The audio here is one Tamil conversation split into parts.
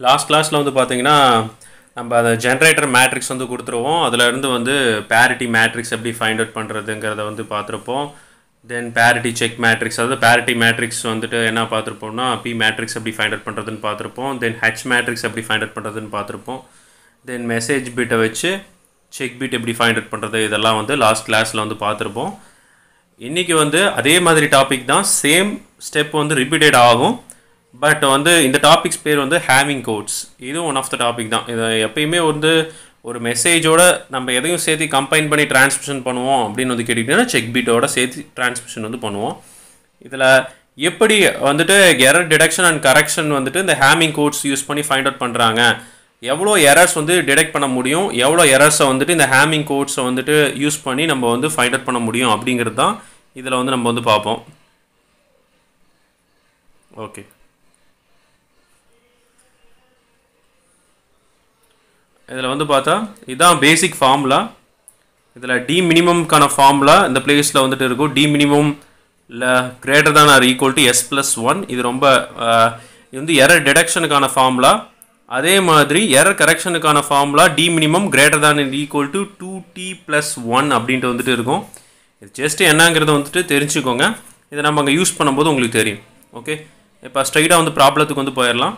லாஸ்ட் கிளாஸில் வந்து பார்த்தீங்கன்னா நம்ம அந்த ஜென்ரேட்டர் மேட்ரிக்ஸ் வந்து கொடுத்துருவோம் அதுல இருந்து வந்து பேரிட்டி மேட்ரிக்ஸ் எப்படி ஃபைண்ட் அவுட் பண்ணுறதுங்கிறத வந்து பார்த்துருப்போம் தென் பேரிட்டி செக் மேட்ரிக்ஸ் அதாவது பேரிட்டி மேட்ரிக்ஸ் வந்துட்டு என்ன பார்த்துருப்போம்னா பி மேட்ரிக்ஸ் எப்படி ஃபைண்ட் அவுட் பண்ணுறதுன்னு பார்த்துருப்போம் தென் ஹெச் மேட்ரிக்ஸ் எப்படி ஃபைண்ட் அவுட் பண்ணுறதுன்னு பார்த்துருப்போம் தென் மெசேஜ் பிட்டை வச்சு செக் பிட் எப்படி ஃபைண்ட் அவுட் பண்ணுறது இதெல்லாம் வந்து லாஸ்ட் கிளாஸில் வந்து பார்த்துருப்போம் இன்றைக்கி வந்து அதே மாதிரி டாபிக் தான் சேம் ஸ்டெப் வந்து ரிப்பீட்டட் ஆகும் பட் வந்து இந்த டாபிக்ஸ் பேர் வந்து ஹேவிங் கோட்ஸ் இதுவும் ஒன் ஆஃப் த டாபிக் தான் இதை எப்பயுமே வந்து ஒரு மெசேஜோட நம்ம எதையும் சேர்த்து கம்பைன் பண்ணி டிரான்ஸ்மிஷன் பண்ணுவோம் அப்படின்னு வந்து கேட்டிங்கன்னா செக் பீட்டோட சேர்த்து டிரான்ஸ்மிஷன் வந்து பண்ணுவோம் இதில் எப்படி வந்துட்டு எரர் டிடெக்ஷன் அண்ட் கரெக்ஷன் வந்துட்டு இந்த ஹேமிங் கோட்ஸ் யூஸ் பண்ணி ஃபைண்ட் அவுட் பண்ணுறாங்க எவ்வளோ எரர்ஸ் வந்து டிடெக்ட் பண்ண முடியும் எவ்வளோ எரர்ஸை வந்துட்டு இந்த ஹேமிங் கோட்ஸை வந்துட்டு யூஸ் பண்ணி நம்ம வந்து ஃபைண்ட் அவுட் பண்ண முடியும் அப்படிங்கிறது தான் இதில் வந்து நம்ம வந்து பார்ப்போம் ஓகே இதில் வந்து பார்த்தா இதுதான் பேசிக் ஃபார்முலா இதில் டி மினிமம்க்கான ஃபார்முலா இந்த பிளேஸில் வந்துட்டு இருக்கும் டி மினிமம் இல்லை கிரேட்டர் தான் or equal to S plus one இது ரொம்ப அஹ், இது வந்து எரர் டிடெக்ஷனுக்கான ஃபார்முலா அதே மாதிரி எரர் கரெக்ஷனுக்கான ஃபார்முலா டி மினிமம் கிரேட்டர் தான் equal to two T plus one அப்படின்ட்டு வந்துட்டு இருக்கும் இது ஜஸ்ட் என்னங்கிறத வந்துட்டு தெரிஞ்சுக்கோங்க இதை நம்ம அங்கே யூஸ் பண்ணும்போது உங்களுக்கு தெரியும் ஓகே இப்போ ஸ்ட்ரைட்டாக வந்து ப்ராப்ளத்துக்கு வந்து போயிடலாம்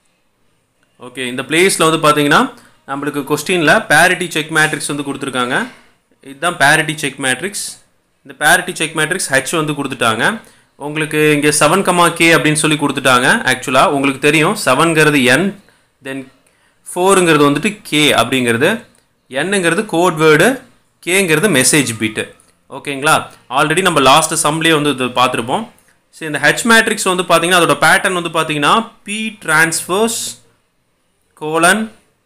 ஓகே இந்த பிளேஸில் வந்து பார்த்தீங்கன்னா நம்மளுக்கு கொஸ்டினில் பேரிட்டி செக் மேட்ரிக்ஸ் வந்து கொடுத்துருக்காங்க இதுதான் பேரிட்டி செக் மேட்ரிக்ஸ் இந்த பேரிட்டி செக் மேட்ரிக்ஸ் ஹெச் வந்து கொடுத்துட்டாங்க உங்களுக்கு இங்கே செவன் கமா கே அப்படின்னு சொல்லி கொடுத்துட்டாங்க ஆக்சுவலாக உங்களுக்கு தெரியும் செவன்கிறது என் தென் ஃபோருங்கிறது வந்துட்டு கே அப்படிங்கிறது என்னங்கிறது கோட் வேர்டு கேங்கிறது மெசேஜ் பீட்டு ஓகேங்களா ஆல்ரெடி நம்ம லாஸ்ட் சம்லேயே வந்து இது பார்த்துருப்போம் சரி இந்த ஹெச் மேட்ரிக்ஸ் வந்து பார்த்தீங்கன்னா அதோட பேட்டர்ன் வந்து பார்த்தீங்கன்னா P transpose colon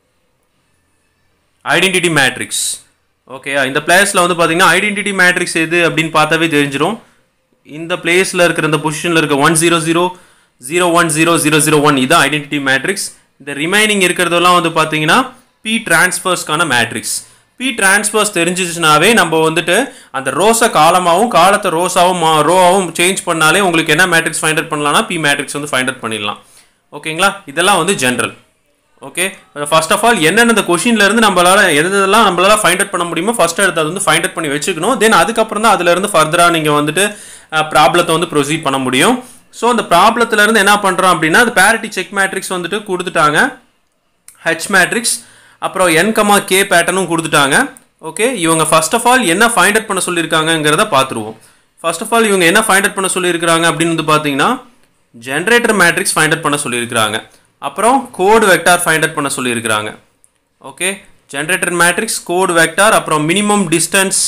identity matrix ஓகேயா இந்த பிளேஸில் வந்து பார்த்தீங்கன்னா ஐடென்டிட்டி மேட்ரிக்ஸ் எது அப்படின்னு பார்த்தாவே தெரிஞ்சிடும் இந்த பிளேஸில் இருக்கிற இந்த பொசிஷனில் இருக்க one zero zero zero one zero zero zero one இதுதான் ஐடென்டிட்டி மேட்ரிக்ஸ் இந்த ரிமைனிங் இருக்கிறதெல்லாம் வந்து பார்த்தீங்கன்னா பி டிரான்ஸ்ஃபர்ஸ்க்கான மேட்ரிக்ஸ் பி டிரான்ஸ்ஃபர்ஸ் தெரிஞ்சிச்சுனாவே நம்ம வந்துட்டு அந்த ரோஸை காலமாகவும் காலத்தை ரோஸாவும் ரோவாகவும் சேஞ்ச் பண்ணாலே உங்களுக்கு என்ன மேட்ரிக்ஸ் ஃபைண்ட் அவுட் பண்ணலாம்னா பி மேட்ரிக்ஸ் வந்து ஃபைண்ட் அவுட் பண்ணிடலாம் ஓகேங்களா இதெல்லாம் வந்து general okay first of all என்னென்ன இந்த கொஷின்ல இருந்து நம்மளால எதெல்லாம் நம்மளால ஃபைண்ட் அவுட் பண்ண முடியுமோ ஃபர்ஸ்ட் எடுத்து அது வந்து ஃபைண்ட் அவுட் பண்ணி வச்சுக்கணும் தென் அதுக்கப்புறம் தான் அதுல இருந்து ஃபர்தராக நீங்க வந்துட்டு ப்ராப்ளத்தை வந்து ப்ரொசீட் பண்ண முடியும் ஸோ அந்த ப்ராப்ளத்துல இருந்து என்ன பண்றோம் அப்படின்னா அது பேரிட்டி செக் மேட்ரிக்ஸ் வந்துட்டு கொடுத்துட்டாங்க ஹெச் மேட்ரிக்ஸ் அப்புறம் என் கமா கே பேட்டர்னும் கொடுத்துட்டாங்க ஓகே இவங்க ஃபர்ஸ்ட் ஆஃப் ஆல் என்ன ஃபைண்ட் அவுட் பண்ண சொல்லியிருக்காங்கங்கிறத பார்த்துருவோம் ஃபர்ஸ்ட் ஆஃப் ஆல் இவங்க என்ன ஃபைண்ட் அவுட் பண்ண சொல்லியிருக்காங்க அப்படின்னு வந்து பார்த்தீங்கன்னா ஜென்ரேட்டர் மேட்ரிக்ஸ் ஃபைண்ட் அவுட் பண்ண சொல்லியிருக்காங்க அப்புறம் கோட் வெக்டார் ஃபைண்ட் அவுட் பண்ண சொல்லியிருக்காங்க okay generator matrix code vector அப்புறம் minimum distance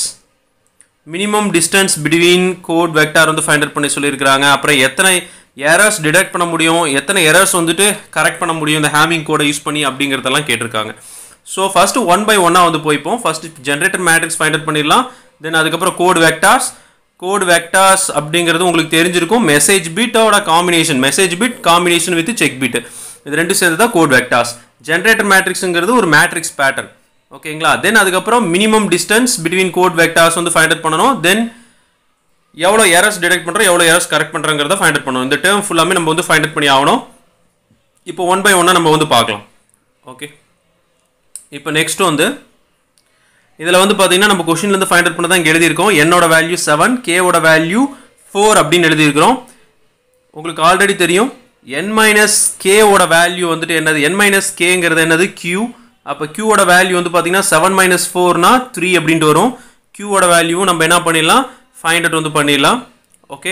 minimum distance between code vector வந்து ஃபைண்ட் அவுட் பண்ணி சொல்லியிருக்காங்க அப்புறம் எத்தனை எரர்ஸ் டிடெக்ட் பண்ண முடியும் எத்தனை எரர்ஸ் வந்துட்டு கரெக்ட் பண்ண முடியும் இந்த ஹேமிங் கோடை யூஸ் பண்ணி அப்படிங்கிறதெல்லாம் கேட்டிருக்காங்க ஸோ ஃபஸ்ட்டு ஒன் பை ஒன்னாக வந்து போய்ப்போம் first generator matrix find out பண்ணிடலாம் தென் அதுக்கப்புறம் கோட் வெக்டார்ஸ் கோட் வெக்டார்ஸ் அப்படிங்கிறது உங்களுக்கு தெரிஞ்சிருக்கும் மெசேஜ் பிட்டோட combination message bit combination with check bit இது ரெண்டும் சேர்ந்து தான் கோட் வெக்டார்ஸ் ஜென்ரேட்டர் மேட்ரிக்ஸுங்கிறது ஒரு மேட்ரிக்ஸ் பேட்டர்ன் ஓகேங்களா தென் அதுக்கப்புறம் minimum distance between code vectors வந்து ஃபைண்ட் அவுட் பண்ணணும் தென் எவ்வளோ எரர்ஸ் டிடெக்ட் பண்ணுறோம் எவ்வளோ எரர்ஸ் கரெக்ட் பண்ணுறங்கிறத ஃபைண்ட் அவுட் பண்ணணும் இந்த டேர்ம் ஃபுல்லாமே நம்ம வந்து ஃபைண்ட் அவுட் பண்ணி ஆகணும் இப்போ ஒன் பை ஒன்னாக நம்ம வந்து பார்க்கலாம் ஓகே இப்போ நெக்ஸ்ட் வந்து இதில் வந்து பார்த்தீங்கன்னா நம்ம கொஷின்லேருந்து ஃபைண்ட் அவுட் பண்ண தான் இங்கே எழுதியிருக்கோம் என்னோட வேல்யூ செவன் கேவோட வேல்யூ ஃபோர் அப்படின்னு எழுதியிருக்கிறோம் உங்களுக்கு ஆல்ரெடி தெரியும் என் மைனஸ் கேவோட வேல்யூ வந்துட்டு என்னது என் மைனஸ் கேங்கிறது என்னது கியூ அப்போ கியூவோட வேல்யூ வந்து பார்த்தீங்கன்னா செவன் மைனஸ் ஃபோர்னா த்ரீ அப்படின்ட்டு வரும் கியூவோட வேல்யூ நம்ம என்ன பண்ணிடலாம் ஃபைண்ட் அவுட் வந்து பண்ணிடலாம் ஓகே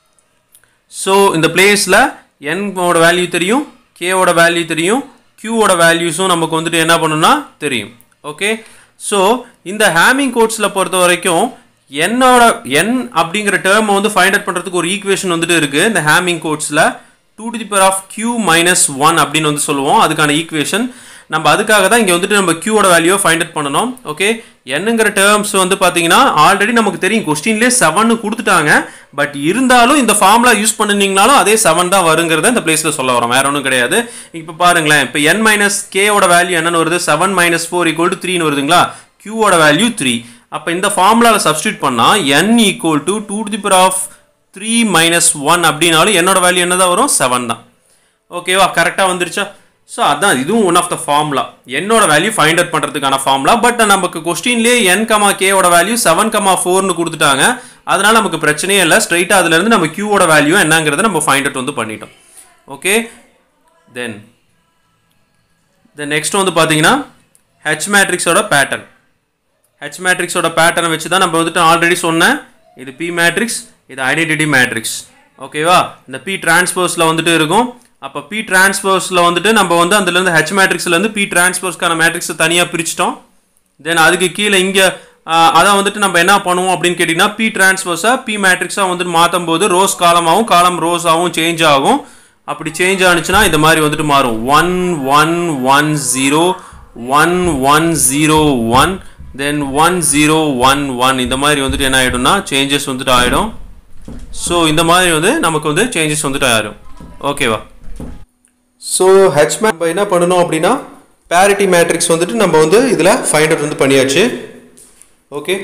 ஸோ இந்த பிளேஸில் என்னோட வேல்யூ தெரியும் கேவோட வேல்யூ தெரியும் கியூவோட வேல்யூஸும் நமக்கு வந்துட்டு என்ன பண்ணணும்னா தெரியும் ஓகே ஸோ இந்த ஹேமிங் கோட்ஸில் பொறுத்த வரைக்கும் என்னோட என் அப்படிங்கிற டேர்மை வந்து ஃபைண்ட் அவுட் பண்ணுறதுக்கு ஒரு ஈக்குவேஷன் வந்துட்டு இருக்குது இந்த ஹேமிங் கோட்ஸில் two to the power of q minus one அப்படின்னு வந்து சொல்லுவோம் அதுக்கான ஈக்குவேஷன் நம்ம அதுக்காக தான் இங்கே வந்துட்டு நம்ம கியூவோட வேல்யூவை ஃபைண்ட் அவுட் பண்ணணும் ஓகே என்னங்கிற டேர்ம்ஸ் வந்து பார்த்தீங்கன்னா ஆல்ரெடி நமக்கு தெரியும் கொஸ்டின்லேயே செவன் கொடுத்துட்டாங்க பட் இருந்தாலும் இந்த ஃபார்முலா யூஸ் பண்ணினீங்கனாலும் அதே செவன் தான் வருங்கிறத இந்த பிளேஸில் சொல்ல வரோம் வேற ஒன்றும் கிடையாது இப்போ பாருங்களேன் இப்போ என் மைனஸ் கேவோட வேல்யூ என்னன்னு வருது seven minus four equal to த்ரீன்னு வருதுங்களா கியூவோட வேல்யூ த்ரீ அப்போ இந்த ஃபார்முலாவில் சப்ஸ்டியூட் பண்ணால் n equal to two to the power of three minus one அப்படின்னாலும் என்னோட வேல்யூ என்ன தான் வரும் செவன் தான் ஓகேவா கரெக்டாக வந்துருச்சா ஸோ அதான் இதுவும் ஒன் ஆஃப் த ஃபார்முலா என்னோட வேல்யூ ஃபைண்ட் அவுட் பண்ணுறதுக்கான ஃபார்முலா பட் நமக்கு கொஸ்டின்லேயே என் கமா கேவோட வேல்யூ செவன் கமா ஃபோர்னு கொடுத்துட்டாங்க அதனால நமக்கு பிரச்சனையே இல்லை ஸ்ட்ரைட்டாக அதுலேருந்து நம்ம கியூவோட வேல்யூ என்னங்கிறத நம்ம ஃபைண்ட் அவுட் வந்து பண்ணிட்டோம் ஓகே தென் தென் நெக்ஸ்ட் வந்து பார்த்தீங்கன்னா ஹெச் மேட்ரிக்ஸோட பேட்டர்ன் ஹெச் மேட்ரிக்ஸோட பேட்டர்னை வச்சு தான் நம்ம வந்துட்டு ஆல்ரெடி சொன்னேன் இது பி மேட்ரிக்ஸ் இது ஐடென்டிட்டி மேட்ரிக்ஸ் ஓகேவா இந்த பி டிரான்ஸ்போஸில் வந்துட்டு இருக்கும் அப்போ பி டிரான்ஸ்போஸில் வந்துட்டு நம்ம வந்து அதுலேருந்து ஹெச் மேட்ரிக்ஸ்லேருந்து பி டிரான்ஸ்போஸ்க்கான மேட்ரிக்ஸை தனியாக பிரிச்சிட்டோம் தென் அதுக்கு கீழே இங்கே அதான் வந்துட்டு நம்ம என்ன பண்ணுவோம் அப்படின்னு கேட்டிங்கன்னா பி டிரான்ஸ்போஸை பி மேட்ரிக்ஸாக வந்துட்டு மாற்றும் போது ரோஸ் காலமாகவும் காலம் ரோஸாகவும் சேஞ்ச் ஆகும் அப்படி சேஞ்ச் ஆனிச்சுன்னா இந்த மாதிரி வந்துட்டு மாறும் one one one zero one one zero one then one zero one one இந்த மாதிரி வந்துட்டு என்ன ஆகிடும்னா சேஞ்சஸ் வந்துட்டு ஆகிடும் ஸோ இந்த மாதிரி வந்து நமக்கு வந்து சேஞ்சஸ் வந்துட்டு ஆகிடும் ஓகேவா ஸோ ஹெச் மேப் என்ன பண்ணணும் அப்படின்னா பேரிட்டி மேட்ரிக்ஸ் வந்துட்டு நம்ம வந்து இதில் ஃபைண்ட் அவுட் வந்து பண்ணியாச்சு ஓகே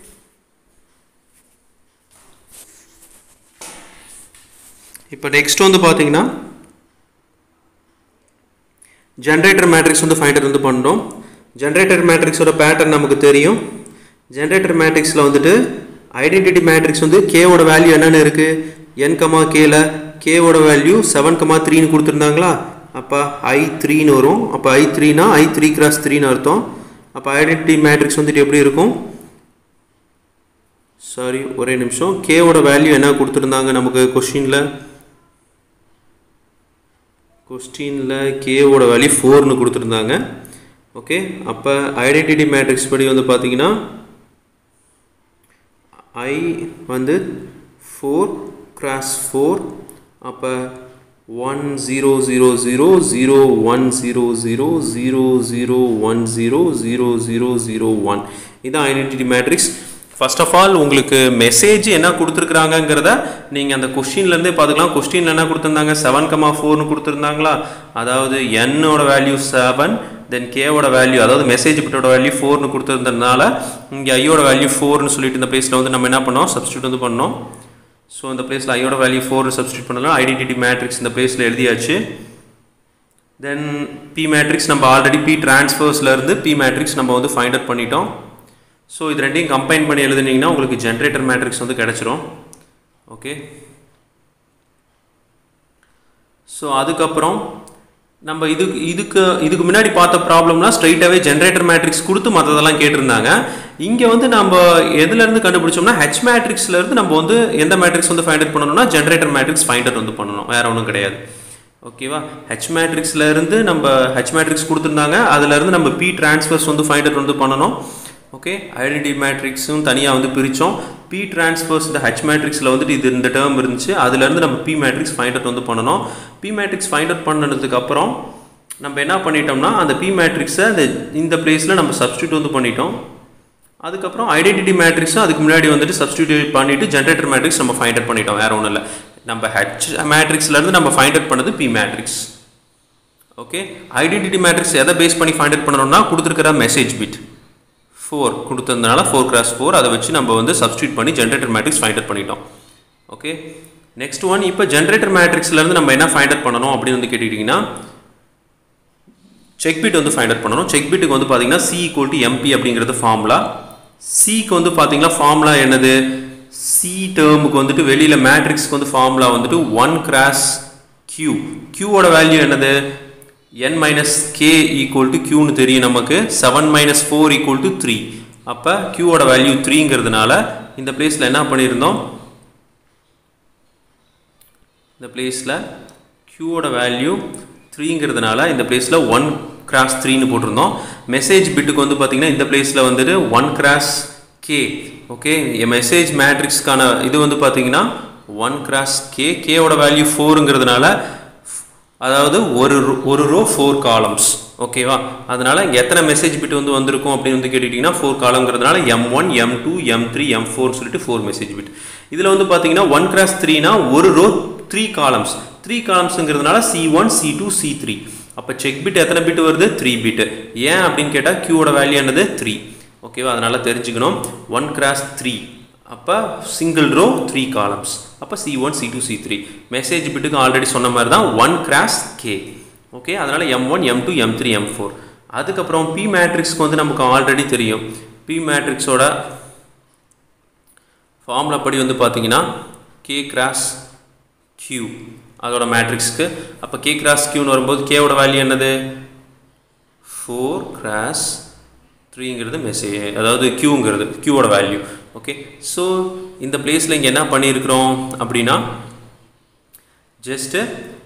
இப்போ நெக்ஸ்ட் வந்து பார்த்தீங்கன்னா ஜென்ரேட்டர் மேட்ரிக்ஸ் வந்து ஃபைண்ட் அவுட் வந்து பண்ணுறோம் ஜென்ரேட்டர் மேட்ரிக்ஸோட பேட்டர்ன் நமக்கு தெரியும் ஜென்ரேட்டர் மேட்ரிக்ஸில் வந்துட்டு ஐடென்டிட்டி மேட்ரிக்ஸ் வந்து கேவோட வேல்யூ என்னென்ன இருக்குது என் கமா கேல கேவோட வேல்யூ செவன் கமா த்ரீன்னு கொடுத்துருந்தாங்களா அப்போ ஐ த்ரீன்னு வரும் அப்போ ஐ த்ரீனா ஐ த்ரீ கிராஸ் த்ரீன்னு அர்த்தம் அப்போ ஐடென்டிட்டி மேட்ரிக்ஸ் வந்துட்டு எப்படி இருக்கும் சாரி ஒரே நிமிஷம் கேவோட வேல்யூ என்ன கொடுத்துருந்தாங்க நமக்கு கொஸ்டினில் கொஸ்டினில் கேவோட வேல்யூ ஃபோர்னு கொடுத்துருந்தாங்க ஓகே அப்போ ஐடென்டிட்டி மேட்ரிக்ஸ் படி வந்து பார்த்தீங்கன்னா ஐ வந்து ஃபோர் கிராஸ் ஃபோர் அப்போ one zero zero zero zero one zero zero zero zero one zero zero zero zero one இதுதான் identity matrix first of all உங்களுக்கு மெசேஜ் என்ன கொடுத்துருக்குறாங்கங்கிறத நீங்கள் அந்த கொஸ்டின்லேருந்தே பார்த்துக்கலாம் கொஸ்டினில் என்ன கொடுத்துருந்தாங்க செவன் கமா ஃபோர்னு கொடுத்துருந்தாங்களா அதாவது என்னோட வேல்யூ செவன் தென் கேவோட வேல்யூ அதாவது மெசேஜ் பிட்டோட வேல்யூ ஃபோர்னு கொடுத்துருந்ததுனால இங்கே ஐயோட வேல்யூ ஃபோர்னு சொல்லிட்டு இந்த பிளேஸில் வந்து நம்ம என்ன பண்ணோம் சப்ஸ்டியூட் வந்து பண்ணோம் ஸோ இந்த பிளேஸில் ஐயோட வேல்யூ ஃபோர்னு சப்ஸ்டியூட் பண்ணலாம் ஐடென்டிட்டி மேட்ரிக்ஸ் இந்த பிளேஸில் எழுதியாச்சு தென் பி மேட்ரிக்ஸ் நம்ம ஆல்ரெடி பி டிரான்ஸ்ஃபர்ஸ்லேருந்து பி மேட்ரிக்ஸ் நம்ம வந்து ஃபைண்ட் அவுட் பண்ணிட்டோம் ஸோ இது ரெண்டையும் கம்பைன் பண்ணி எழுதுனீங்கன்னா உங்களுக்கு ஜென்ரேட்டர் மேட்ரிக்ஸ் வந்து கிடச்சிரும் ஓகே ஸோ அதுக்கப்புறம் நம்ம இதுக்கு இதுக்கு இதுக்கு முன்னாடி பார்த்த ப்ராப்ளம்லாம் ஸ்ட்ரைட்டாகவே ஜென்ரேட்டர் மேட்ரிக்ஸ் கொடுத்து மற்றதெல்லாம் கேட்டிருந்தாங்க இங்கே வந்து நம்ம எதுலேருந்து கண்டுபிடிச்சோம்னா ஹெச் மேட்ரிக்ஸ்லேருந்து நம்ம வந்து எந்த மேட்ரிக்ஸ் வந்து ஃபைண்ட் அவுட் பண்ணணும்னா ஜென்ரேட்டர் மேட்ரிக்ஸ் ஃபைண்ட் அவுட் வந்து பண்ணணும் வேறு ஒன்றும் கிடையாது ஓகேவா ஹெச் மேட்ரிக்ஸ்ல இருந்து நம்ம ஹெச் மேட்ரிக்ஸ் கொடுத்துருந்தாங்க அதுலேருந்து நம்ம பி டிரான்ஸ்ஃபர்ஸ் வந்து ஃபைண்ட் அவுட் வந்து பண்ணணும் ஓகே ஐடென்டி மேட்ரிக்ஸும் தனியாக வந்து பிரித்தோம் பி டிரான்ஸ்பர்ஸ் இந்த ஹெச் மேட்ரிக்ஸில் வந்துட்டு இது இந்த டேர்ம் இருந்துச்சு அதுலேருந்து நம்ம பி மேட்ரிக்ஸ் ஃபைண்ட் அவுட் வந்து பண்ணணும் பி மேட்ரிக்ஸ் ஃபைண்ட் அவுட் பண்ணதுக்கப்புறம் நம்ம என்ன பண்ணிட்டோம்னா அந்த பி மேட்ரிக்ஸை இந்த இந்த பிளேஸில் நம்ம சப்ஸ்டியூட் வந்து பண்ணிட்டோம் அதுக்கப்புறம் ஐடென்டிட்டி மேட்ரிக்ஸும் அதுக்கு முன்னாடி வந்துட்டு சப்ஸ்டியூட் பண்ணிட்டு ஜென்ரேட்டர் மேட்ரிக்ஸ் நம்ம ஃபைண்ட் அவுட் பண்ணிட்டோம் வேற ஒன்றும் இல்லை நம்ம ஹெச் மேட்ரிக்ஸ்லேருந்து நம்ம ஃபைண்ட் அவுட் பண்ணது P matrix okay identity matrix எதை பேஸ் பண்ணி ஃபைண்ட் அவுட் பண்ணணும்னா கொடுத்துருக்கிற மெசேஜ் பிட் ஃபோர் கொடுத்ததுனால ஃபோர் கிராஸ் ஃபோர் அதை வச்சு நம்ம வந்து சப்ஸ்டியூட் பண்ணி ஜென்ரேட்டர் மேட்ரிக்ஸ் ஃபைண்ட் அவுட் பண்ணிட்டோம் ஓகே நெக்ஸ்ட் ஒன் இப்போ ஜென்ரேட்டர் மேட்ரிக்ஸ்லேருந்து நம்ம என்ன ஃபைண்ட் அவுட் பண்ணணும் அப்படின்னு வந்து கேட்டுக்கிட்டிங்கன்னா செக் பிட் வந்து ஃபைண்ட் அவுட் பண்ணணும் செக் பிட்டுக்கு வந்து பார்த்தீங்கன்னா சி ஈக்குவல் டு எம்பி அப்படிங்கிறது ஃபார்முலா சிக்கு வந்து பார்த்தீங்கன்னா ஃபார்முலா என்னது சி டேர்முக்கு வந்துட்டு வெளியில் மேட்ரிக்ஸ்க்கு வந்து ஃபார்முலா வந்துட்டு ஒன் கிராஸ் கியூ கியூவோட வேல்யூ என்னது n minus k equal to க்யூன்னு தெரியும் நமக்கு seven minus four equal to three அப்போ க்யூவோட வேல்யூ த்ரீங்கிறதுனால இந்த பிளேஸில் என்ன பண்ணியிருந்தோம் இந்த பிளேஸில் க்யூவோட வேல்யூ த்ரீங்கிறதுனால இந்த பிளேஸில் ஒன் கிராஸ் த்ரீன்னு போட்டிருந்தோம் மெசேஜ் பிட்டுக்கு வந்து பார்த்தீங்கன்னா இந்த பிளேஸில் வந்துட்டு one cross k okay message மேட்ரிக்ஸ்க்கான இது வந்து பார்த்தீங்கன்னா ஒன் கிராஸ் கே கேவோட வேல்யூ ஃபோருங்கிறதுனால அதாவது ஒரு ரோ- ஒரு ரோ ஃபோர் காலம்ஸ் ஓகேவா அதனால இங்கே எத்தனை மெசேஜ் பிட் வந்து வந்திருக்கும் அப்படின்னு வந்து கேட்டுக்கிட்டிங்கன்னா ஃபோர் காலங்கிறதுனால m one m two m three m four சொல்லிட்டு ஃபோர் மெசேஜ் பிட் இதில் வந்து பார்த்தீங்கன்னா ஒன் கிராஸ் த்ரீனா ஒரு ரோ த்ரீ காலம்ஸ் த்ரீ காலம்ஸுங்கிறதுனால c one c two c three அப்போ செக் பிட் எத்தனை பிட் வருது த்ரீ பிட் ஏன் அப்படின்னு கேட்டால் க்யூவோட வேல்யூ என்னது த்ரீ ஓகேவா அதனால தெரிஞ்சுக்கணும் ஒன் கிராஸ் த்ரீ அப்போ சிங்கிள் ரோ த்ரீ காலம்ஸ் அப்போ c one c two c three message பிட்டுக்கு ஆல்ரெடி சொன்ன மாதிரி தான் ஒன் கிராஸ் கே ஓகே அதனால் m one m two m three m four அதுக்கப்புறம் பி மேட்ரிக்ஸ்க்கு வந்து நமக்கு ஆல்ரெடி தெரியும் பி மேட்ரிக்ஸோட ஃபார்முலா படி வந்து பார்த்தீங்கன்னா கே கிராஸ் கியூ அதோட மேட்ரிக்ஸ்க்கு அப்போ கே கிராஸ் கியூன்னு வரும்போது கேவோட வேல்யூ என்னது ஃபோர் கிராஸ் த்ரீங்கிறது மெசேஜ் அதாவது கியூங்கிறது கியூவோட வேல்யூ ஓகே ஸோ இந்த பிளேஸில் இங்கே என்ன பண்ணியிருக்கிறோம் அப்படின்னா ஜஸ்ட்டு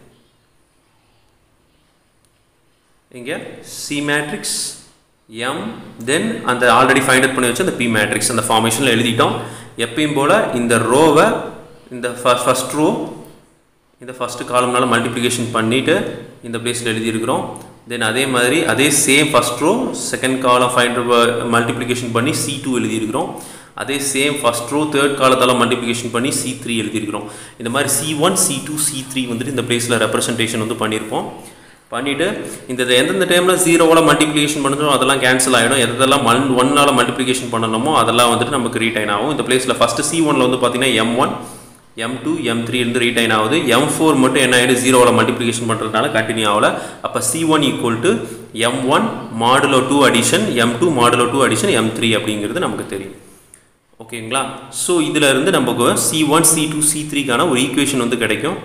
இங்கே சி மேட்ரிக்ஸ் எம் தென் அந்த ஆல்ரெடி ஃபைண்ட் அவுட் பண்ணி வச்சு அந்த பி மேட்ரிக்ஸ் அந்த ஃபார்மேஷனில் எழுதிட்டோம் எப்பயும் போல் இந்த ரோவை இந்த ஃபஸ்ட் ரோ இந்த ஃபஸ்ட்டு காலம்னால மல்டிப்ளிகேஷன் பண்ணிவிட்டு இந்த பிளேஸில் எழுதியிருக்கிறோம் தென் அதே மாதிரி அதே same first row second column find multiplication பண்ணி சி டூ எழுதியிருக்கிறோம் அதே சேம் ஃபஸ்ட் ரோ தேர்ட் காலத்தால் மல்டிப்ளிகேஷன் பண்ணி சி த்ரீ எழுதியிருக்கிறோம் இந்த மாதிரி c one c two c three வந்துட்டு இந்த பிளேஸில் ரெப்ரசன்டேஷன் வந்து பண்ணியிருப்போம் பண்ணிவிட்டு இந்த எந்தெந்த டைமில் ஜீரோவில் மல்டிப்ளிகேஷன் பண்ணணும் அதெல்லாம் கேன்சல் ஆகிடும் எதெல்லாம் மல் ஒன்னால் மல்டிப்ளிகேஷன் பண்ணணுமோ அதெல்லாம் வந்துட்டு நமக்கு ரீடைன் ஆகும் இந்த பிளேஸில் ஃபஸ்ட்டு சி ஒனில் வந்து பார்த்தீங்கன்னா m one m two m three இருந்து ரீடைன் ஆகுது எம் ஃபோர் மட்டும் என்ன ஆகிடுது ஜீரோவில் மல்டிப்ளிகேஷன் பண்ணுறதுனால கண்டினியூ ஆகல அப்போ c one equal to m one modulo two addition m two modulo two addition m three அப்படிங்கிறது நமக்கு தெரியும் ஓகேங்களா ஸோ இதில் இருந்து நமக்கு c one c two c த்ரீக்கான ஒரு ஈக்குவேஷன் வந்து கிடைக்கும்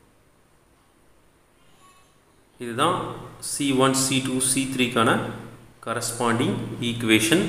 இதுதான் c one c two c த்ரீக்கான கரஸ்பாண்டிங் ஈக்குவேஷன்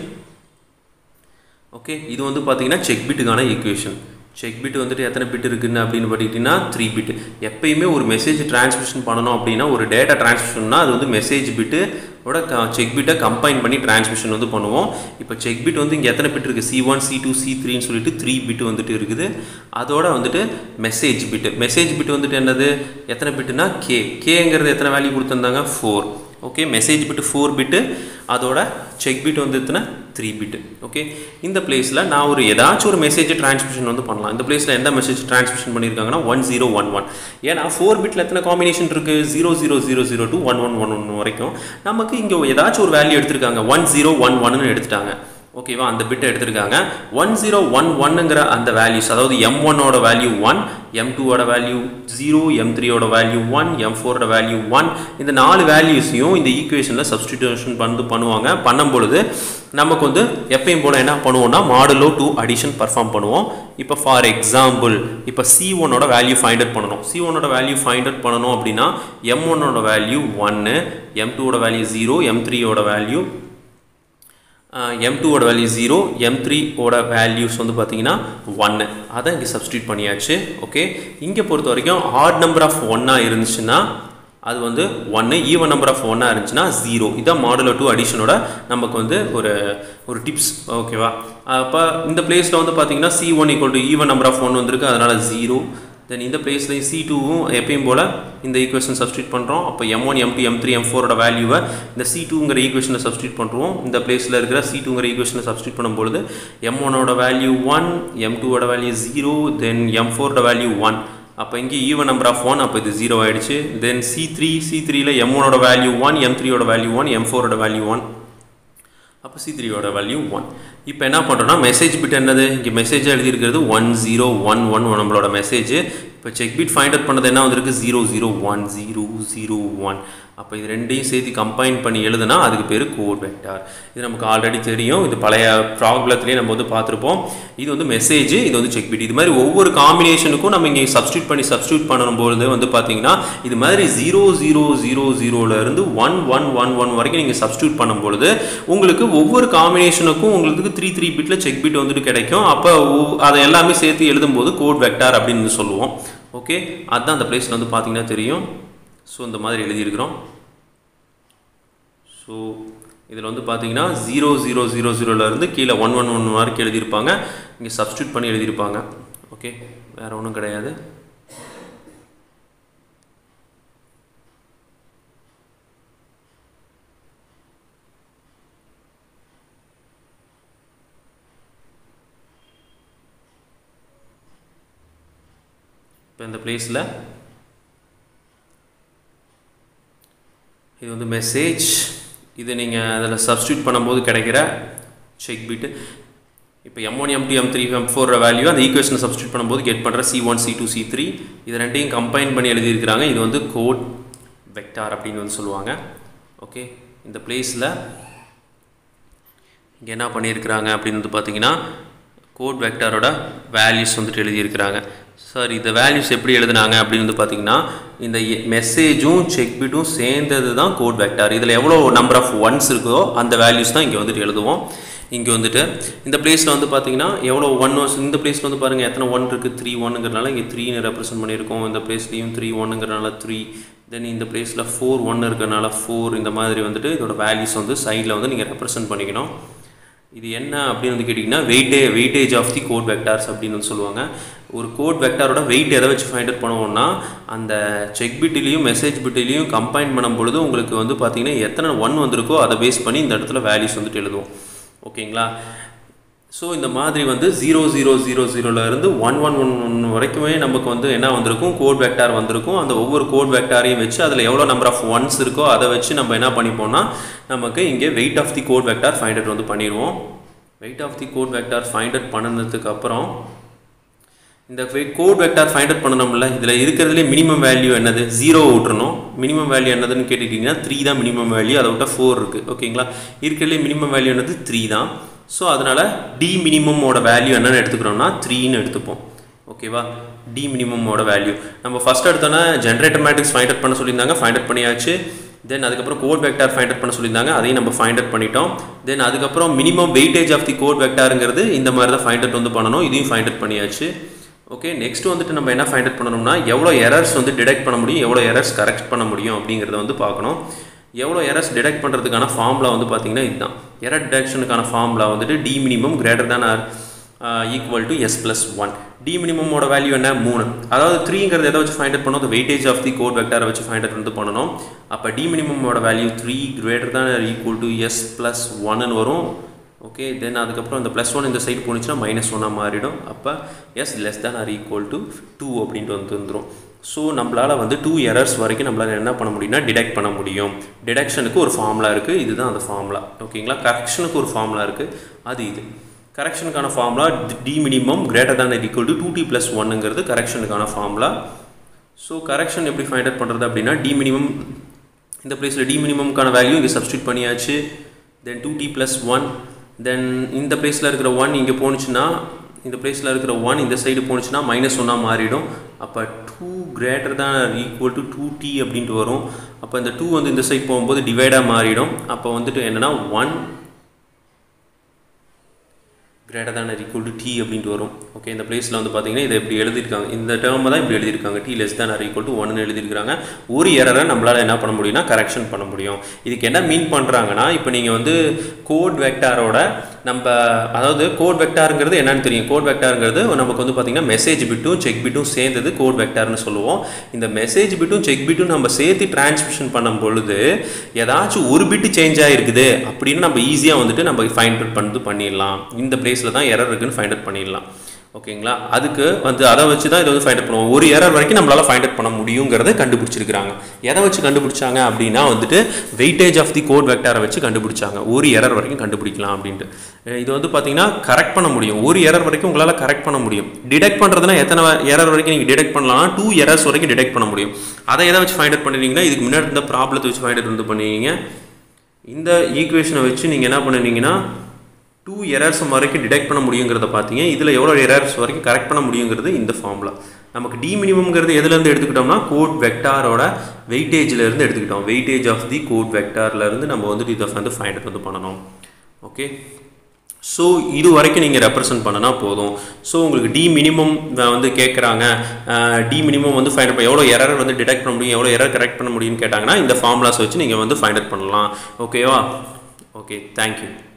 ஓகே இது வந்து பார்த்தீங்கன்னா செக் பிட்டுக்கான ஈக்குவேஷன் செக் பிட் வந்துட்டு எத்தனை பிட் இருக்குன்னு அப்படின்னு பார்த்துக்கிட்டிங்கன்னா த்ரீ பிட் எப்பயுமே ஒரு மெசேஜ் டிரான்ஸ்மிஷன் பண்ணணும் அப்படின்னா ஒரு டேட்டா டிரான்ஸ்மிஷன்னா அது வந்து மெசேஜ் பிட்டு ஓட செக் பிட்டை கம்பைன் பண்ணி டிரான்ஸ்மிஷன் வந்து பண்ணுவோம் இப்போ செக் பிட் வந்து இங்கே எத்தனை பிட் இருக்குது c one c two c த்ரீன்னு சொல்லிட்டு த்ரீ பிட் வந்துட்டு இருக்குது அதோட வந்துட்டு மெசேஜ் பிட்டு மெசேஜ் பிட் வந்துட்டு என்னது எத்தனை பிட்டுனா கே கேங்கிறது எத்தனை வேல்யூ கொடுத்துருந்தாங்க four okay message bit four bit அதோட செக் பிட் வந்து எத்தனை த்ரீ பிட்டு ஓகே இந்த பிளேஸில் நான் ஒரு ஏதாச்சும் ஒரு மெசேஜ் டிரான்ஸ்மிஷன் வந்து பண்ணலாம் இந்த பிளேஸில் எந்த மெசேஜ் டிரான்ஸ்மிஷன் பண்ணியிருக்காங்கன்னா ஒன் ஜீரோ ஒன் ஒன் ஏன்னா ஃபோர் பிட்டில் எத்தனை காம்பினேஷன் இருக்குது zero zero zero zero to one one one one வரைக்கும் நமக்கு இங்கே ஏதாச்சும் ஒரு வேல்யூ எடுத்திருக்காங்க ஒன் ஜீரோ ஒன் ஒன்னு எடுத்துட்டாங்க ஓகேவா அந்த பிட்டை எடுத்திருக்காங்க ஒன் ஜீரோ ஒன் ஒன்னுங்கிற அந்த வேல்யூஸ் அதாவது எம் ஒன்னோட வேல்யூ ஒன் எம் டூவோட வேல்யூ ஜீரோ எம் த்ரீயோட வேல்யூ ஒன் எம் ஃபோரோட வேல்யூ ஒன் இந்த நாலு வேல்யூஸையும் இந்த ஈக்குவேஷனில் சப்ஸ்டிடியூஷன் பண்ணி பண்ணுவாங்க பண்ணும் பொழுது நமக்கு வந்து எப்பயும் போல் என்ன பண்ணுவோம்னா மாடுலோ டூ அடிஷன் பர்ஃபார்ம் பண்ணுவோம் இப்போ ஃபார் எக்ஸாம்பிள் இப்போ சி ஒன்னோட வேல்யூ ஃபைண்ட் அவுட் பண்ணணும் சி ஒன்னோட வேல்யூ ஃபைண்ட் அவுட் பண்ணணும் அப்படின்னா எம் ஒன்னோட வேல்யூ ஒன்று எம் டூவோட வேல்யூ ஜீரோ எம் த்ரீயோட வேல்யூ எம் டூவோட வேல்யூ ஜீரோ எம் த்ரீயோட வேல்யூஸ் வந்து பார்த்தீங்கன்னா ஒன்று அதை இங்கே சப்ஸ்டியூட் பண்ணியாச்சு ஓகே இங்கே பொறுத்த வரைக்கும் ஆட் நம்பர் ஆஃப் ஒன்னாக இருந்துச்சுன்னா அது வந்து ஒன்று ஈவன் நம்பர் ஆஃப் ஒன்னாக இருந்துச்சுன்னா ஜீரோ இதான் மாடுலோ டூ அடிஷனோட நமக்கு வந்து ஒரு ஒரு டிப்ஸ் ஓகேவா அப்போ இந்த பிளேஸில் வந்து பார்த்தீங்கன்னா c one equal to even number of one வந்திருக்கு அதனால் ஜீரோ தென் இந்த பிளேஸ்லையும் சி டூவும் எப்பயும் போல் இந்த ஈக்குவேஷன் சப்ஸ்டியூட் பண்ணுறோம் அப்போ m one m two m three m ஃபோரோட வேல்யூவை இந்த சி டூங்கிற ஈக்குவேஷனை சப்ஸ்டியூட் பண்ணுறோம் இந்த பிளேஸில் இருக்கிற சி டூங்கிற ஈக்குவேஷனை சப்ஸ்டியூட் பண்ணும்பொழுது எம் ஒனோட வேல்யூ ஒன் எம் டூவோட வேல்யூ ஜீரோ தென் எம் ஃபோரோட வேல்யூ ஒன் அப்போ இங்கே ஈவன் நம்பர் ஆஃப் ஒன் அப்போ இது ஜீரோ ஆயிடுச்சு தென் சி த்ரீ சி த்ரீல எம் ஒனோட வேல்யூ ஒன் எம் த்ரீயோட வேல்யூ ஒன் எம் ஃபோரோட வேல்யூ ஒன் அப்போ சி த்ரீயோட வேல்யூ ஒன் இப்போ என்ன பண்ணுறோன்னா மெசேஜ் பிட் என்னது இங்கே மெசேஜ் எழுதியிருக்கிறது ஒன் ஜீரோ ஒன் ஒன் நம்மளோட மெசேஜ் இப்போ செக் பிட் ஃபைண்ட் அவுட் பண்ணது என்ன வந்திருக்கு zero zero one zero zero one அப்போ இது ரெண்டையும் சேர்த்து கம்பைன் பண்ணி எழுதுனா அதுக்கு பேர் கோட் வெக்டார் இது நமக்கு ஆல்ரெடி தெரியும் இது பழைய ப்ராப்ளத்துலேயே நம்ம வந்து பார்த்துருப்போம் இது வந்து மெசேஜ் இது வந்து செக் பிட் இது மாதிரி ஒவ்வொரு காம்பினேஷனுக்கும் நம்ம இங்கே சப்ஸ்டியூட் பண்ணி சப்ஸ்டியூட் பண்ணும்போது வந்து பார்த்தீங்கன்னா இது மாதிரி ஜீரோ ஜீரோ ஜீரோ ஜீரோலேருந்து ஒன் ஒன் ஒன் ஒன் வரைக்கும் நீங்கள் சப்ஸ்டியூட் பண்ணும்பொழுது உங்களுக்கு ஒவ்வொரு காம்பினேஷனுக்கும் உங்களுக்கு த்ரீ த்ரீ பிட்டில் செக் பிட் வந்துட்டு கிடைக்கும் அப்போ அதை எல்லாமே சேர்த்து எழுதும்போது கோட் வெக்டார் அப்படின்னு சொல்லுவோம் ஓகே அதுதான் அந்த பிளேஸில் வந்து பார்த்தீங்கன்னா தெரியும் ஸோ இந்த மாதிரி எழுதியிருக்கிறோம் ஸோ இதில் வந்து பார்த்தீங்கன்னா ஜீரோ ஜீரோ ஜீரோ ஜீரோலேருந்து கீழே ஒன் ஒன் ஒன் வரைக்கும் எழுதியிருப்பாங்க இங்கே சப்ஸ்டியூட் பண்ணி எழுதியிருப்பாங்க ஓகே வேறு ஒன்றும் கிடையாது இப்போ இந்த பிளேஸில் இது வந்து மெசேஜ் இது நீங்கள் அதில் சப்ஸ்டியூட் பண்ணும்போது கிடைக்கிற செக் பிட்டு இப்போ m one m two m three m four value அந்த ஈக்குவேஷனை சப்ஸ்டியூட் பண்ணும்போது கெட் பண்ணுற c one c two c three இது ரெண்டையும் கம்பைன் பண்ணி எழுதியிருக்கிறாங்க இது வந்து கோட் வெக்டார் அப்படின்னு வந்து சொல்லுவாங்க ஓகே இந்த பிளேஸில் இங்கே என்ன பண்ணியிருக்கிறாங்க அப்படின்னு வந்து பார்த்தீங்கன்னா கோட் வெக்டாரோட வேல்யூஸ் வந்துட்டு எழுதியிருக்கிறாங்க சார் இந்த வேல்யூஸ் எப்படி எழுதுனாங்க அப்படின்னு வந்து பார்த்தீங்கன்னா இந்த மெசேஜும் செக் பிட்டும் சேர்ந்தது தான் கோட் வெக்டார் இதில் எவ்வளோ நம்பர் ஆஃப் ஒன்ஸ் இருக்கோ அந்த வேல்யூஸ் தான் இங்கே வந்துட்டு எழுதுவோம் இங்கே வந்துட்டு இந்த பிளேஸில் வந்து பார்த்தீங்கன்னா எவ்வளோ ஒன் இந்த பிளேஸில் வந்து பாருங்கள் எத்தனை ஒன் இருக்குது த்ரீ ஒன்னுங்கிறனால இங்கே த்ரீன்னு ரெப்ரசென்ட் பண்ணியிருக்கோம் இந்த பிளேஸ்லேயும் த்ரீ ஒன்னுங்கிறனால த்ரீ தென் இந்த பிளேஸில் ஃபோர் ஒன் இருக்கிறனால ஃபோர் இந்த மாதிரி வந்துட்டு இதோட வேல்யூஸ் வந்து சைடில் வந்து நீங்கள் ரெப்ரசென்ட் பண்ணிக்கணும் இது என்ன அப்படின்னு வந்து கேட்டிங்கன்னா weightage weightage of the code vectors அப்படின்னு வந்து சொல்லுவாங்க ஒரு கோட் வெக்டாரோட வெயிட் எதை வச்சு ஃபைண்ட் அவுட் பண்ணுவோம்னா அந்த செக் பிட்டிலையும் மெசேஜ் பிட்டிலையும் கம்பைன் பண்ணும் பொழுது உங்களுக்கு வந்து பார்த்தீங்கன்னா எத்தனை ஒன் வந்திருக்கோ அதை பேஸ் பண்ணி இந்த இடத்துல வேல்யூஸ் வந்துட்டு எழுதுவோம் ஓகேங்களா ஸோ இந்த மாதிரி வந்து ஜீரோ ஜீரோ ஜீரோ ஜீரோலேருந்து ஒன் ஒன் ஒன் ஒன் வரைக்குமே நமக்கு வந்து என்ன வந்திருக்கும் கோட் வெக்டார் வந்திருக்கும் அந்த ஒவ்வொரு கோட் வெக்டாரையும் வச்சு அதில் எவ்வளோ நம்பர் ஆஃப் ஒன்ஸ் இருக்கோ அதை வச்சு நம்ம என்ன பண்ணிப்போம்னா நமக்கு இங்கே weight of the code vector find out வந்து பண்ணிடுவோம் weight of the code vector find out பண்ணதுக்கு அப்புறம் இந்த கோட் வெக்டார் ஃபைண்ட் அவுட் பண்ணணும்ல இதில் இருக்கிறதுலே மினிமம் வேல்யூ என்னது ஜீரோ விட்டுறணும் மினிமம் வேல்யூ என்னதுன்னு கேட்டுக்கிட்டிங்கன்னா த்ரீ தான் மினிமம் வேல்யூ அதை விட்டால் ஃபோர் இருக்குது ஓகேங்களா இருக்கிறதுலே மினிமம் வேல்யூ என்னது த்ரீ தான் ஸோ அதனால் டி மினிமமோட வேல்யூ என்னென்னு எடுத்துக்கிறோம்னா த்ரீன்னு எடுத்துப்போம் ஓகேவா டி மினிமமோட வேல்யூ நம்ம ஃபஸ்ட் எடுத்தோன்னா ஜென்ரேட்டர் மேட்ரிக்ஸ் ஃபைண்ட் அவுட் பண்ண சொல்லியிருந்தாங்க ஃபைண்ட் அவுட் பண்ணியாச்சு தென் அதுக்கப்புறம் கோட் வெக்டார் ஃபைண்ட் அவுட் பண்ண சொல்லியிருந்தாங்க அதையும் நம்ம ஃபைண்ட் அவுட் பண்ணிட்டோம் தென் அதுக்கப்புறம் minimum weightage of the code வெக்டாருங்கிறது இந்த மாதிரி தான் ஃபைண்ட் அவுட் வந்து பண்ணணும் இதையும் ஃபைண்ட் அவுட் பண்ணியாச்சு ஓகே நெக்ஸ்ட் வந்துட்டு நம்ம என்ன ஃபைண்ட் அவுட் பண்ணணும்னா எவ்வளோ எரர்ஸ் வந்து டிடெக்ட் பண்ண முடியும் எவ்வளோ எரர்ஸ் கரெக்ட் பண்ண முடியும் அப்படிங்கிறத வந்து பார்க்கணும் எவ்வளோ எரர்ஸ் டிடெக்ட் பண்ணுறதுக்கான ஃபார்முலா வந்து பார்த்தீங்கன்னா இதுதான் எரர் டிடெக்ஷனுக்கான ஃபார்முலா வந்துட்டு d minimum greater than or equal to S plus one d மினிமமோட வேல்யூ என்ன மூணு அதாவது த்ரீங்கிறது எதை வச்சு ஃபைண்ட் அவுட் பண்ணணும் வெயிட்டேஜ் ஆஃப் தி கோட் வெக்டாரை வச்சு ஃபைண்ட் அவுட் வந்து பண்ணணும் அப்போ டி மினிமமோட value three greater than or equal to S plus ஒன்னு வரும் ஓகே தென் அதுக்கப்புறம் இந்த ப்ளஸ் ஒன் இந்த சைடு போணுச்சுன்னா மைனஸ் ஒன்னாக மாறிடும் அப்போ s less than or equal to two அப்படின்ட்டு வந்து வந்துடும் ஸோ நம்மளால் வந்து டூ எரர்ஸ் வரைக்கும் நம்மளால் என்ன பண்ண முடியும்னா டிடெக்ட் பண்ண முடியும் டிடெக்ஷனுக்கு ஒரு ஃபார்முலா இருக்குது இதுதான் அந்த ஃபார்முலா ஓகேங்களா கரெக்ஷனுக்கு ஒரு ஃபார்முலா இருக்குது அது இது கரெக்ஷனுக்கான formula D minimum greater than equal to two T plus ஒன்னுங்கிறது கரெக்ஷனுக்கான ஃபார்முலா ஸோ கரெக்ஷன் எப்படி ஃபைண்ட் அவுட் பண்ணுறது அப்படின்னா டி மினிமம் இந்த பிளேஸில் டி மினிமம்க்கான வேல்யூ இங்கே சப்ஸ்டியூட் பண்ணியாச்சு then two T plus one then இந்த பிளேஸில் இருக்கிற ஒன் இங்கே போணுச்சுன்னா இந்த பிளேஸில் இருக்கிற ஒன் இந்த சைடு போணுச்சுன்னா மைனஸ் ஒன்னாக மாறிடும் அப்போ டூ கிரேட்டர் தான் ஈக்குவல் டு டூ டி அப்படின்ட்டு வரும் அப்போ இந்த டூ வந்து இந்த சைடு போகும்போது டிவைடாக மாறிடும் அப்போ வந்துட்டு என்னென்னா ஒன் கிரேட்டர் தான் ஈக்குவல் டு டி அப்படின்ட்டு வரும் ஓகே இந்த பிளேஸில் வந்து பார்த்தீங்கன்னா இதை இப்படி எழுதியிருக்காங்க இந்த டேர்மை தான் இப்படி எழுதியிருக்காங்க T less than equal to ஒன்னு எழுதியிருக்காங்க ஒரு எரரை நம்மளால் என்ன பண்ண முடியும்னா கரெக்ஷன் பண்ண முடியும் இதுக்கு என்ன மீன் பண்ணுறாங்கன்னா இப்போ நீங்கள் வந்து கோட் வெக்டாரோட நம்ம அதாவது கோட் வெக்டாருங்கிறது என்னன்னு தெரியும் கோட் வெக்டாருங்கிறது நமக்கு வந்து பார்த்தீங்கன்னா மெசேஜ் பிட்டும் செக் பிட்டும் சேர்ந்தது கோட் வெக்டார்னு சொல்லுவோம் இந்த மெசேஜ் பிட்டும் செக் பிட்டும் நம்ம சேர்த்து டிரான்ஸ்மிஷன் பண்ணும் பொழுது ஏதாச்சும் ஒரு பிட்டு சேஞ்ச் ஆகிருக்குது அப்படின்னு நம்ம ஈஸியாக வந்துட்டு நம்ம ஃபைண்ட் அவுட் பண்ணது பண்ணிடலாம் இந்த பிளேஸில் தான் எரர் இருக்குன்னு ஃபைண்ட் அவுட் பண்ணிடலாம் ஓகேங்களா அதுக்கு வந்து அதை வச்சு தான் இதை வந்து ஃபைண்ட் அவுட் பண்ணுவோம் ஒரு எரர் வரைக்கும் நம்மளால் ஃபைண்ட் அவுட் பண்ண முடியுங்கிறத கண்டுபிடிச்சிருக்காங்க எதை வச்சு கண்டுபிடிச்சாங்க அப்படின்னா வந்துட்டு வெயிட்டேஜ் ஆஃப் தி கோட் வெக்டாரை வச்சு கண்டுபிடிச்சாங்க ஒரு எரர் வரைக்கும் கண்டுபிடிக்கலாம் அப்படின்ட்டு இது வந்து பார்த்தீங்கன்னா கரெக்ட் பண்ண முடியும் ஒரு எரர் வரைக்கும் உங்களால் கரெக்ட் பண்ண முடியும் டிடெக்ட் பண்ணுறதுனா எத்தனை எரர் வரைக்கும் நீங்கள் டிடெக்ட் பண்ணலாம் டூ எரர்ஸ் வரைக்கும் டிடெக்ட் பண்ண முடியும் அதை எதை வச்சு ஃபைண்ட் அவுட் பண்ணுறீங்கன்னா இதுக்கு முன்னாடி இருந்த ப்ராப்ளத்தை வச்சு ஃபைண்ட் அவுட் வந்து பண்ணுவீங்க இந்த ஈக்குவேஷனை வச்சு நீங்கள் என்ன பண்ணுவீங்கன்னா டூ எரர்ஸ் வரைக்கும் டிடெக்ட் பண்ண முடியுங்கிறத பார்த்தீங்க இதில் எவ்வளோ எரர்ஸ் வரைக்கும் கரெக்ட் பண்ண முடியுங்கிறது இந்த ஃபார்முலா நமக்கு டி மினிமம்ங்கிறது எதுலேருந்து எடுத்துக்கிட்டோம்னா கோட் வெக்டாரோட வெயிட்டேஜில் இருந்து எடுத்துக்கிட்டோம் வெயிட்டேஜ் ஆஃப் தி கோட் வெக்டார்லேருந்து நம்ம வந்துட்டு இதை வந்து ஃபைண்ட் அவுட் வந்து பண்ணணும் ஓகே ஸோ இது வரைக்கும் நீங்கள் ரெப்ரசன்ட் பண்ணனா போதும் ஸோ உங்களுக்கு டி மினிமம் வந்து கேட்குறாங்க டி மினிமம் வந்து ஃபைண்ட் பண்ண எவ்வளோ எரர் வந்து டிடெக்ட் பண்ண முடியும் எவ்வளோ எரர் கரெக்ட் பண்ண முடியும்னு கேட்டாங்கன்னா இந்த ஃபார்முலாஸ் வச்சு நீங்கள் வந்து ஃபைண்ட் அவுட் பண்ணலாம் ஓகேவா ஓகே தேங்க்யூ